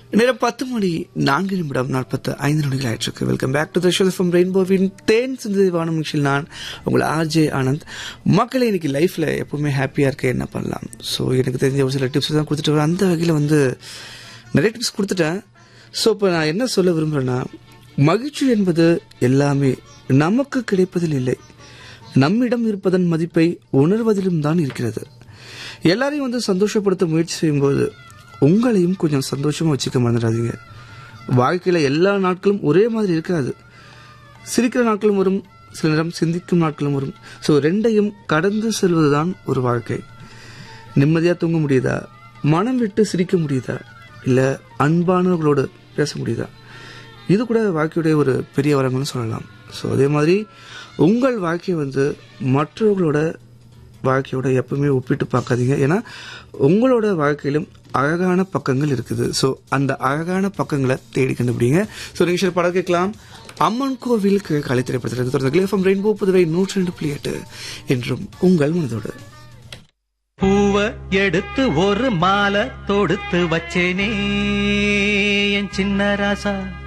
நேரம் பத்து மணி நான்கு நிமிடம் நாற்பத்து ஐந்து நொடிகள் ஆயிடுச்சு welcome back to the show from ரெயின்போவின் தேன் சிந்ததி வானம் நிகழ்ச்சியில் நான் உங்கள் ஆர்ஜே ஆனந்த் மக்களே இன்னைக்கு லைஃப்ல எப்பவுமே ஹாப்பியா இருக்க என்ன பண்ணலாம் ஸோ எனக்கு தெரிஞ்ச ஒரு சில டிப்ஸ் தான் கொடுத்துட்டு வரேன். அந்த வகையில் வந்து நிறைய டிப்ஸ் கொடுத்துட்டேன் ஸோ இப்போ நான் என்ன சொல்ல விரும்புறேன்னா மகிழ்ச்சி என்பது எல்லாமே நமக்கு கிடைப்பதில் இல்லை நம்மிடம் இருப்பதன் மதிப்பை உணர்வதிலும் தான் இருக்கிறது எல்லாரையும் வந்து சந்தோஷப்படுத்த முயற்சி செய்யும்போது உங்களையும் கொஞ்சம் சந்தோஷமா வச்சுக்க மறந்துடாதீங்க வாழ்க்கையில எல்லா நாட்களும் ஒரே மாதிரி இருக்காது சிரிக்கிற நாட்களும் வரும் சில நேரம் சிந்திக்கும் நாட்களும் வரும் ஸோ ரெண்டையும் கடந்து செல்வதுதான் ஒரு வாழ்க்கை நிம்மதியா தூங்க முடியுதா மனம் விட்டு சிரிக்க முடியுதா இல்ல அன்பானவர்களோடு பேச முடியுதா இது கூட வாழ்க்கையுடைய ஒரு பெரிய வரங்கள்னு சொல்லலாம் ஸோ அதே மாதிரி உங்கள் வாழ்க்கையை வந்து மற்றவர்களோட வாழ்க்கையோட எப்பவுமே ஒப்பிட்டு பார்க்காதீங்க ஏன்னா உங்களோட வாழ்க்கையிலும் அழகான பக்கங்கள் இருக்குது ஸோ அந்த அழகான பக்கங்களை தேடி கண்டுபிடிங்க ஸோ நீங்கள் படம் கேட்கலாம் அம்மன் கோவில் கலை திரைப்படத்தில் தொடர்ந்து கிளேஃபம் ரெயின்போ புதுவை நூற்றி ரெண்டு புள்ளி எட்டு என்றும் உங்கள் மனதோடு பூவ எடுத்து ஒரு மாலை தொடுத்து வச்சேனே என் சின்ன ராசா